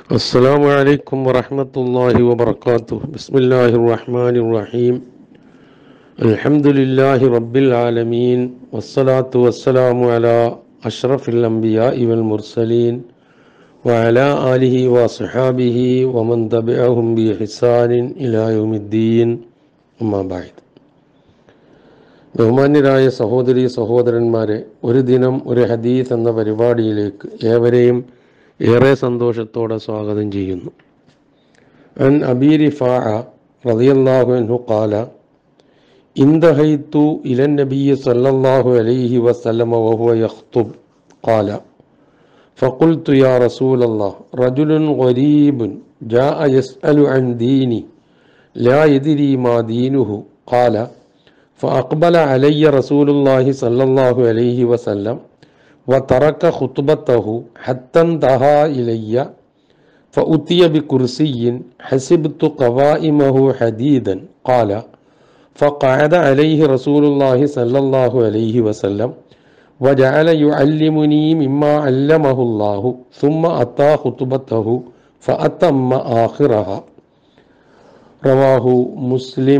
السلام عليكم ورحمة الله وبركاته بسم الله الرحمن الرحيم الحمد لله رب العالمين والصلاة والسلام على أشرف الأنبياء والمرسلين وعلى آله وصحابه ومن تبعهم بإحسان إلى يوم الدين أما بعد ബഹുമാന്യരായ സഹോദരി സഹോദരന്മാരെ ഒരു ദിനം ഒരു ഹദീസ് എന്ന പരിപാടിയിലേക്ക് ഏവരെയും ഏറെ സന്തോഷത്തോടെ സ്വാഗതം ചെയ്യുന്നു അൻ അബി റിഫാഅ റളിയല്ലാഹു അൻഹു ഖാല ഇന്ദഹൈത്തു ഇലൻ നബിയ്യ സല്ലല്ലാഹു അലൈഹി വസല്ലമ വഹുവ യഖ്തുബ് ഖാല فقلت يا رسول الله رجل غريب جاء يسأل عن ديني لا يدري ما دينه قال فأقبل علي رسول الله صلى الله عليه وسلم وترك خطبته حتى انتهى إلي فأتي بكرسي حسبت قوائمه حديدا قال فقعد عليه رسول الله صلى الله عليه وسلم وجعل يعلمني مما علمه الله ثم أتى خطبته فأتم آخرها رواه مسلم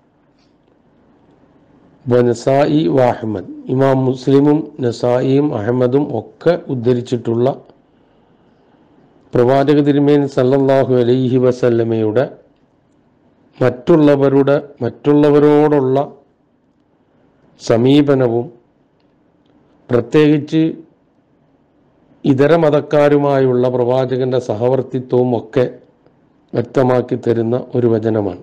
നസായി വ അഹമ്മദ് ഇമാം മുസ്ലിമും നസായിയും അഹമ്മദും ഒക്കെ ഉദ്ധരിച്ചിട്ടുള്ള പ്രവാചക തിരുമേൻ സല്ലല്ലാഹു അലൈഹി വസല്ലമയുടെ മറ്റുള്ളവരുടെ മറ്റുള്ളവരോടുള്ള സമീപനവും പ്രത്യേകിച്ച് ഇതര മതക്കാരുമായുള്ള പ്രവാചകന്റെ സഹവർത്തിത്വവും ഒക്കെ വ്യക്തമാക്കി തരുന്ന ഒരു വചനമാണ്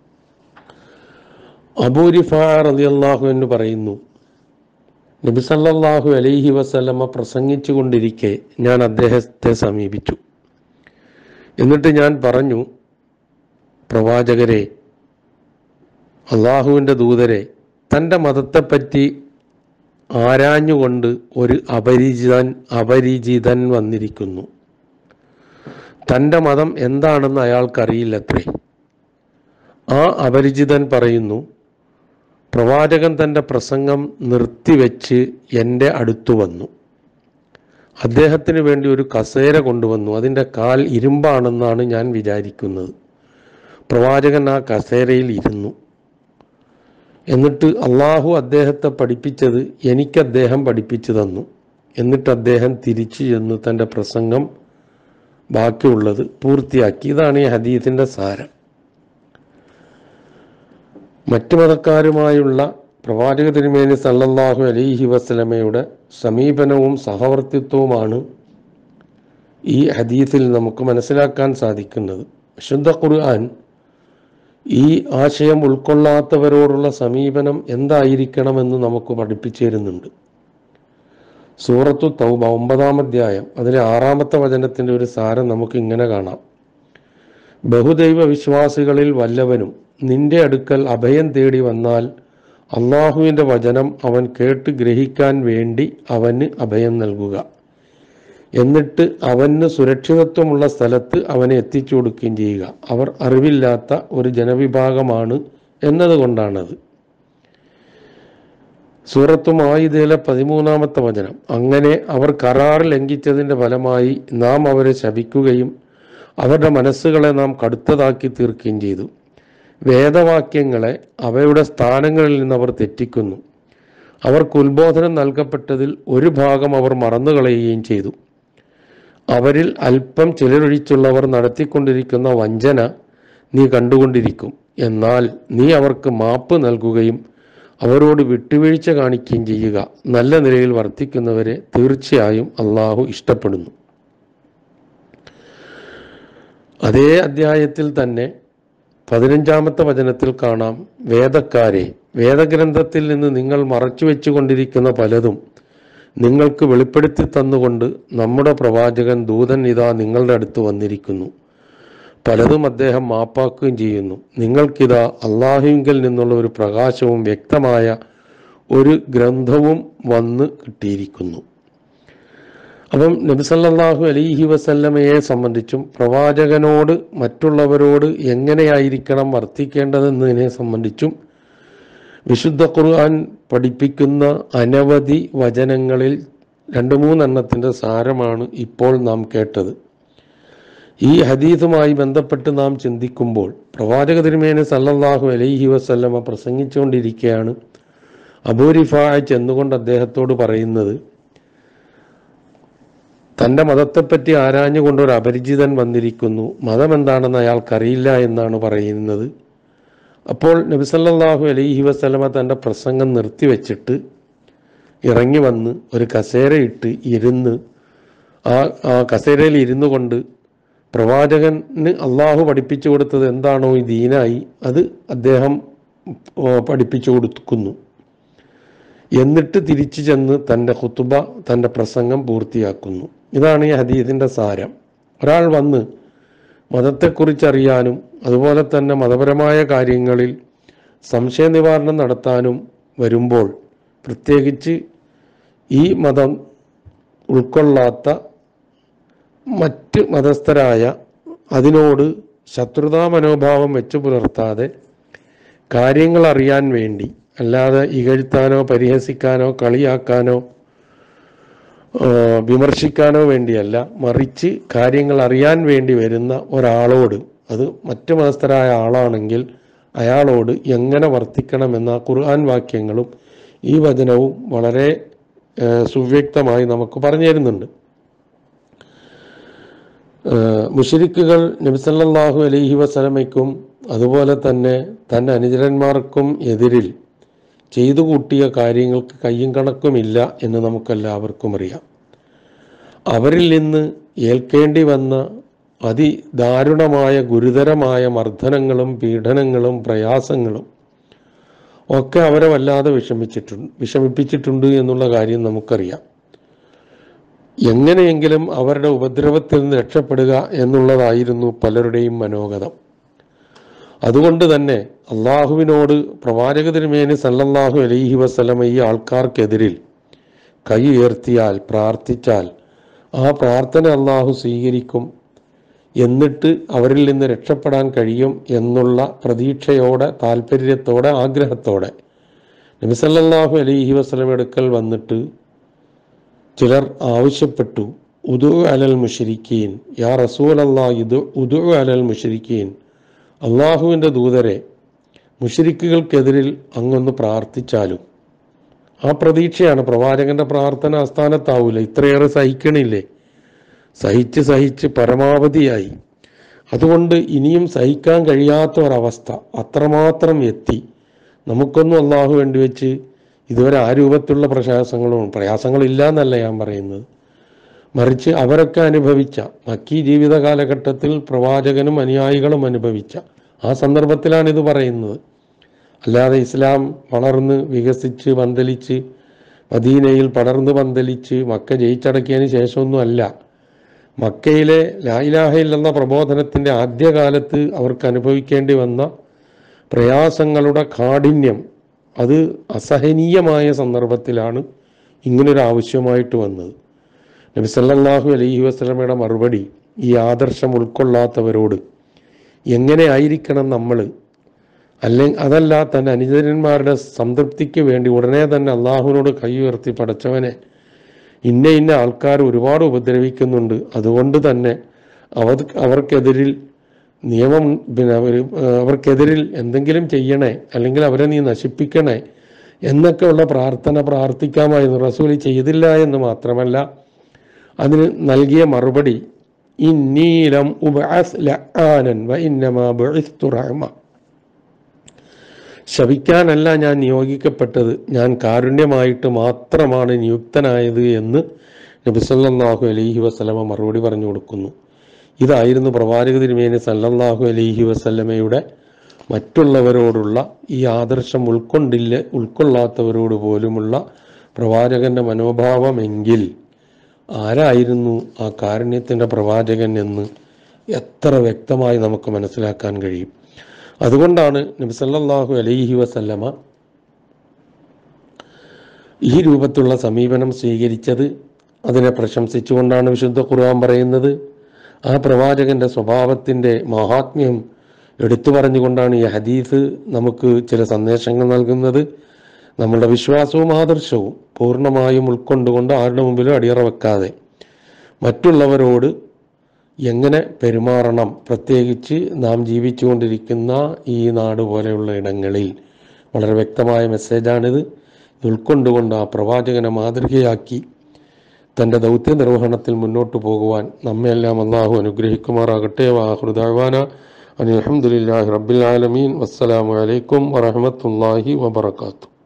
അബൂരിഫാ റളിയല്ലാഹു എന്ന് പറയുന്നു നബി സല്ലല്ലാഹു അലൈഹി വസല്ലമ പ്രസംഗിച്ചു കൊണ്ടിരിക്കെ ഞാൻ അദ്ദേഹത്തെ സമീപിച്ചു എന്നിട്ട് ഞാൻ പറഞ്ഞു പ്രവാചകരെ അള്ളാഹുവിൻ്റെ ദൂതരെ തൻ്റെ മതത്തെപ്പറ്റി ആരാഞ്ഞുകൊണ്ട് ഒരു അപരിചിതൻ അപരിചിതൻ വന്നിരിക്കുന്നു തൻ്റെ മതം എന്താണെന്ന് അയാൾക്കറിയില്ലത്രേ ആ അപരിചിതൻ പറയുന്നു പ്രവാചകൻ തൻ്റെ പ്രസംഗം നിർത്തിവെച്ച് എൻ്റെ അടുത്തു വന്നു അദ്ദേഹത്തിന് വേണ്ടി ഒരു കസേര കൊണ്ടുവന്നു അതിൻ്റെ കാൽ ഇരുമ്പാണെന്നാണ് ഞാൻ വിചാരിക്കുന്നത് പ്രവാചകൻ ആ കസേരയിൽ ഇരുന്നു എന്നിട്ട് അള്ളാഹു അദ്ദേഹത്തെ പഠിപ്പിച്ചത് എനിക്ക് അദ്ദേഹം പഠിപ്പിച്ചു തന്നു എന്നിട്ട് അദ്ദേഹം തിരിച്ചു ചെന്ന് തൻ്റെ പ്രസംഗം ബാക്കിയുള്ളത് പൂർത്തിയാക്കി ഇതാണ് ഈ ഹദീസിൻ്റെ സാരം മറ്റു മതക്കാരുമായുള്ള പ്രവാചക തിരുമേനി സല്ലല്ലാഹു അലൈഹി വസ്ലമയുടെ സമീപനവും സഹവർത്തിത്വവുമാണ് ഈ ഹദീസിൽ നമുക്ക് മനസ്സിലാക്കാൻ സാധിക്കുന്നത് വിശുദ്ധ ഖുർആൻ ഈ ആശയം ഉൾക്കൊള്ളാത്തവരോടുള്ള സമീപനം എന്തായിരിക്കണമെന്ന് നമുക്ക് പഠിപ്പിച്ചു തരുന്നുണ്ട് സൂറത്തു തൗബ ഒമ്പതാം അധ്യായം അതിലെ ആറാമത്തെ വചനത്തിൻ്റെ ഒരു സാരം നമുക്ക് ഇങ്ങനെ കാണാം ബഹുദൈവ വിശ്വാസികളിൽ വല്ലവനും നിന്റെ അടുക്കൽ അഭയം തേടി വന്നാൽ അള്ളാഹുവിൻ്റെ വചനം അവൻ കേട്ട് ഗ്രഹിക്കാൻ വേണ്ടി അവന് അഭയം നൽകുക എന്നിട്ട് അവന് സുരക്ഷിതത്വമുള്ള സ്ഥലത്ത് അവനെ എത്തിച്ചു കൊടുക്കുകയും ചെയ്യുക അവർ അറിവില്ലാത്ത ഒരു ജനവിഭാഗമാണ് എന്നതുകൊണ്ടാണത് സൂറത്തു മായിദയിലെ പതിമൂന്നാമത്തെ വചനം അങ്ങനെ അവർ കരാർ ലംഘിച്ചതിൻ്റെ ഫലമായി നാം അവരെ ശപിക്കുകയും അവരുടെ മനസ്സുകളെ നാം കടുത്തതാക്കി തീർക്കുകയും ചെയ്തു വേദവാക്യങ്ങളെ അവയുടെ സ്ഥാനങ്ങളിൽ നിന്ന് അവർ തെറ്റിക്കുന്നു അവർക്ക് ഉത്ബോധനം നൽകപ്പെട്ടതിൽ ഒരു ഭാഗം അവർ മറന്നുകളയുകയും ചെയ്തു അവരിൽ അല്പം ചിലരൊഴിച്ചുള്ളവർ നടത്തിക്കൊണ്ടിരിക്കുന്ന വഞ്ചന നീ കണ്ടുകൊണ്ടിരിക്കും എന്നാൽ നീ അവർക്ക് മാപ്പ് നൽകുകയും അവരോട് വിട്ടുവീഴ്ച കാണിക്കുകയും ചെയ്യുക നല്ല നിലയിൽ വർത്തിക്കുന്നവരെ തീർച്ചയായും അള്ളാഹു ഇഷ്ടപ്പെടുന്നു അതേ അധ്യായത്തിൽ തന്നെ പതിനഞ്ചാമത്തെ വചനത്തിൽ കാണാം വേദക്കാരെ വേദഗ്രന്ഥത്തിൽ നിന്ന് നിങ്ങൾ മറച്ചു വെച്ചുകൊണ്ടിരിക്കുന്ന പലതും നിങ്ങൾക്ക് വെളിപ്പെടുത്തി തന്നുകൊണ്ട് നമ്മുടെ പ്രവാചകൻ ദൂതൻ ഇതാ നിങ്ങളുടെ അടുത്ത് വന്നിരിക്കുന്നു പലതും അദ്ദേഹം മാപ്പാക്കുകയും ചെയ്യുന്നു നിങ്ങൾക്കിതാ അള്ളാഹുവിങ്കിൽ നിന്നുള്ള ഒരു പ്രകാശവും വ്യക്തമായ ഒരു ഗ്രന്ഥവും വന്ന് കിട്ടിയിരിക്കുന്നു അപ്പം നബിസല്ലാഹു അലൈഹി വസല്ലമയെ സംബന്ധിച്ചും പ്രവാചകനോട് മറ്റുള്ളവരോട് എങ്ങനെയായിരിക്കണം വർത്തിക്കേണ്ടതെന്നതിനെ സംബന്ധിച്ചും വിശുദ്ധ ഖുർആൻ പഠിപ്പിക്കുന്ന അനവധി വചനങ്ങളിൽ രണ്ട് മൂന്നെണ്ണത്തിൻ്റെ സാരമാണ് ഇപ്പോൾ നാം കേട്ടത് ഈ ഹദീസുമായി ബന്ധപ്പെട്ട് നാം ചിന്തിക്കുമ്പോൾ പ്രവാചക തിരുമേനി സല്ലല്ലാഹു അലൈഹി വസല്ലമ പ്രസംഗിച്ചുകൊണ്ടിരിക്കുകയാണ് അബൂരിഫായ ചെന്നുകൊണ്ട് അദ്ദേഹത്തോട് പറയുന്നത് തൻ്റെ മതത്തെപ്പറ്റി ആരാഞ്ഞുകൊണ്ട് ഒരു അപരിചിതൻ വന്നിരിക്കുന്നു മതം എന്താണെന്ന് അയാൾക്കറിയില്ല എന്നാണ് പറയുന്നത് അപ്പോൾ നബിസല്ലാഹു അലൈഹി വസ്ലമ തൻ്റെ പ്രസംഗം നിർത്തിവെച്ചിട്ട് ഇറങ്ങി വന്ന് ഒരു കസേരയിട്ട് ഇരുന്ന് ആ ആ കസേരയിൽ ഇരുന്നു കൊണ്ട് പ്രവാചകന് അള്ളാഹു പഠിപ്പിച്ചു കൊടുത്തത് എന്താണോ ഈ ദീനായി അത് അദ്ദേഹം ഓ, പഠിപ്പിച്ചു കൊടുക്കുന്നു എന്നിട്ട് തിരിച്ചു ചെന്ന് തൻ്റെ ഖുത്തുബ തൻ്റെ പ്രസംഗം പൂർത്തിയാക്കുന്നു ഇതാണ് ഈ ഹദീസിൻ്റെ സാരം ഒരാൾ വന്ന് മതത്തെക്കുറിച്ച് അറിയാനും അതുപോലെ തന്നെ മതപരമായ കാര്യങ്ങളിൽ സംശയ നിവാരണം നടത്താനും വരുമ്പോൾ പ്രത്യേകിച്ച് ഈ മതം ഉൾക്കൊള്ളാത്ത മറ്റ് മതസ്ഥരായ അതിനോട് ശത്രുതാ മനോഭാവം വെച്ചു പുലർത്താതെ കാര്യങ്ങൾ അറിയാൻ വേണ്ടി അല്ലാതെ ഇകഴ്ത്താനോ പരിഹസിക്കാനോ കളിയാക്കാനോ ആ, വിമർശിക്കാനോ വേണ്ടിയല്ല മറിച്ച് കാര്യങ്ങൾ അറിയാൻ വേണ്ടി വരുന്ന ഒരാളോട് അത് മറ്റു മതസ്ഥരായ ആളാണെങ്കിൽ അയാളോട് എങ്ങനെ വർത്തിക്കണമെന്ന ഖുർആൻ വാക്യങ്ങളും ഈ വചനവും വളരെ ആ, സുവ്യക്തമായി നമുക്ക് പറഞ്ഞു തരുന്നുണ്ട് മുഷരിക്കുകൾ നബിസല്ലാഹു അലൈഹി വസലമയ്ക്കും അതുപോലെ തന്നെ തൻ്റെ അനുചരന്മാർക്കും എതിരിൽ ചെയ്തു കൂട്ടിയ കാര്യങ്ങൾക്ക് കയ്യും കണക്കുമില്ല എന്ന് നമുക്കെല്ലാവർക്കും അറിയാം അവരിൽ നിന്ന് ഏൽക്കേണ്ടി വന്ന അതിദാരുണമായ ഗുരുതരമായ മർദ്ദനങ്ങളും പീഡനങ്ങളും പ്രയാസങ്ങളും ഒക്കെ അവരെ വല്ലാതെ വിഷമിച്ചിട്ടുണ്ട് വിഷമിപ്പിച്ചിട്ടുണ്ട് എന്നുള്ള കാര്യം നമുക്കറിയാം എങ്ങനെയെങ്കിലും അവരുടെ ഉപദ്രവത്തിൽ നിന്ന് രക്ഷപ്പെടുക എന്നുള്ളതായിരുന്നു പലരുടെയും മനോഗതം അതുകൊണ്ട് തന്നെ അള്ളാഹുവിനോട് പ്രവാചക തിരുമേനി സല്ലല്ലാഹു അലൈഹി വസല്ലമ ഈ ആൾക്കാർക്കെതിരിൽ കൈ ഉയർത്തിയാൽ പ്രാർത്ഥിച്ചാൽ ആ പ്രാർത്ഥന അള്ളാഹു സ്വീകരിക്കും എന്നിട്ട് അവരിൽ നിന്ന് രക്ഷപ്പെടാൻ കഴിയും എന്നുള്ള പ്രതീക്ഷയോടെ താല്പര്യത്തോടെ ആഗ്രഹത്തോടെ നബി സല്ലല്ലാഹു അലൈഹി വസല്ലമ അടുക്കൽ വന്നിട്ട് ചിലർ ആവശ്യപ്പെട്ടു ഉദു അലൽ മുഷരിക്കീൻ യാ റസൂൽ അള്ളാഹ് ഇത് ഉദു അലൽ മുഷരിക്കീൻ അള്ളാഹുവിൻ്റെ ദൂതരെ മുഷരിക്കുകൾക്കെതിരിൽ അങ്ങൊന്ന് പ്രാർത്ഥിച്ചാലും ആ പ്രതീക്ഷയാണ് പ്രവാചകന്റെ പ്രാർത്ഥന ആസ്ഥാനത്താവൂല ഇത്രയേറെ സഹിക്കണില്ലേ സഹിച്ച് സഹിച്ച് പരമാവധിയായി അതുകൊണ്ട് ഇനിയും സഹിക്കാൻ കഴിയാത്ത ഒരവസ്ഥ അത്രമാത്രം എത്തി നമുക്കൊന്നും അള്ളാഹു വേണ്ടി വെച്ച് ഇതുവരെ ആ രൂപത്തിലുള്ള പ്രയാസങ്ങളും പ്രയാസങ്ങളില്ല എന്നല്ല ഞാൻ പറയുന്നത് മറിച്ച് അവരൊക്കെ അനുഭവിച്ച മക്കീ ജീവിത കാലഘട്ടത്തിൽ പ്രവാചകനും അനുയായികളും അനുഭവിച്ച ആ സന്ദർഭത്തിലാണ് ഇത് പറയുന്നത് അല്ലാതെ ഇസ്ലാം വളർന്ന് വികസിച്ച് പന്തലിച്ച് മദീനയിൽ പടർന്ന് പന്തലിച്ച് മക്ക ജയിച്ചടക്കിയതിന് ശേഷമൊന്നും അല്ല മക്കയിലെ ലായിലാഹയിൽ എന്ന പ്രബോധനത്തിൻ്റെ ആദ്യകാലത്ത് അവർക്ക് അനുഭവിക്കേണ്ടി വന്ന പ്രയാസങ്ങളുടെ കാഠിന്യം അത് അസഹനീയമായ സന്ദർഭത്തിലാണ് ഇങ്ങനൊരു ആവശ്യമായിട്ട് വന്നത് നബി സല്ലല്ലാഹു അലൈഹി വസല്ലമയുടെ മറുപടി ഈ ആദർശം ഉൾക്കൊള്ളാത്തവരോട് എങ്ങനെ ആയിരിക്കണം നമ്മൾ അല്ലെങ്കിൽ അതല്ല തൻ്റെ അനുചരന്മാരുടെ സംതൃപ്തിക്ക് വേണ്ടി ഉടനെ തന്നെ അള്ളാഹുവിനോട് കൈ ഉയർത്തി പടച്ചവനെ ഇന്ന ഇന്ന ആൾക്കാർ ഒരുപാട് ഉപദ്രവിക്കുന്നുണ്ട് അതുകൊണ്ട് തന്നെ അവർ അവർക്കെതിരിൽ നിയമം പിന്നെ അവർ അവർക്കെതിരിൽ എന്തെങ്കിലും ചെയ്യണേ അല്ലെങ്കിൽ അവരെ നീ നശിപ്പിക്കണേ എന്നൊക്കെയുള്ള പ്രാർത്ഥന പ്രാർത്ഥിക്കാമായിരുന്നു റസൂൽ ചെയ്തില്ല എന്ന് മാത്രമല്ല അതിന് നൽകിയ മറുപടി ഇന്നീലം ഉബഅസ് ലആനൻ വ ഇന്നമാ ബുഇസ്തു റഹ്മ ശപിക്കാനല്ല ഞാൻ നിയോഗിക്കപ്പെട്ടത് ഞാൻ കാരുണ്യമായിട്ട് മാത്രമാണ് നിയുക്തനായത് എന്ന് നബി സല്ലല്ലാഹു അലൈഹി വസല്ലമ മറുപടി പറഞ്ഞു കൊടുക്കുന്നു ഇതായിരുന്നു പ്രവാചക തിരുമേനി സല്ലല്ലാഹു അലൈഹി വസല്ലമയുടെ മറ്റുള്ളവരോടുള്ള ഈ ആദർശം ഉൾക്കൊണ്ടില്ല ഉൾക്കൊള്ളാത്തവരോട് പോലുമുള്ള പ്രവാചകന്റെ മനോഭാവമെങ്കിൽ ആരായിരുന്നു ആ കാരുണ്യത്തിൻ്റെ പ്രവാചകൻ എന്ന് എത്ര വ്യക്തമായി നമുക്ക് മനസ്സിലാക്കാൻ കഴിയും അതുകൊണ്ടാണ് നബി സല്ലല്ലാഹു അലൈഹി വസല്ലമ ഈ രൂപത്തിലുള്ള സമീപനം സ്വീകരിച്ചത് അതിനെ പ്രശംസിച്ചുകൊണ്ടാണ് വിശുദ്ധ ഖുർആൻ പറയുന്നത് ആ പ്രവാചകന്റെ സ്വഭാവത്തിൻ്റെ മഹാത്മ്യം എടുത്തു പറഞ്ഞുകൊണ്ടാണ് ഈ ഹദീസ് നമുക്ക് ചില സന്ദേശങ്ങൾ നൽകുന്നത് നമ്മളുടെ വിശ്വാസവും ആദർശവും പൂർണ്ണമായും ഉൾക്കൊണ്ടുകൊണ്ട് ആരുടെ മുമ്പിലും അടിയറ വെക്കാതെ മറ്റുള്ളവരോട് എങ്ങനെ പെരുമാറണം പ്രത്യേകിച്ച് നാം ജീവിച്ചുകൊണ്ടിരിക്കുന്ന ഈ നാട് പോലെയുള്ള ഇടങ്ങളിൽ വളരെ വ്യക്തമായ മെസ്സേജാണിത് ഇത് ഉൾക്കൊണ്ടുകൊണ്ട് ആ പ്രവാചകനെ മാതൃകയാക്കി തൻ്റെ ദൗത്യ നിർവഹണത്തിൽ മുന്നോട്ട് പോകുവാൻ നമ്മയെല്ലാം അള്ളാഹു അനുഗ്രഹിക്കുമാറാകട്ടെ വാഹൃദാന അലഹമുല്ലാഹി റബ്ബിൽ ആലമീൻ വസ്സലാമു അലൈക്കും വറഹമത്തല്ലാഹി വബർക്കാത്തു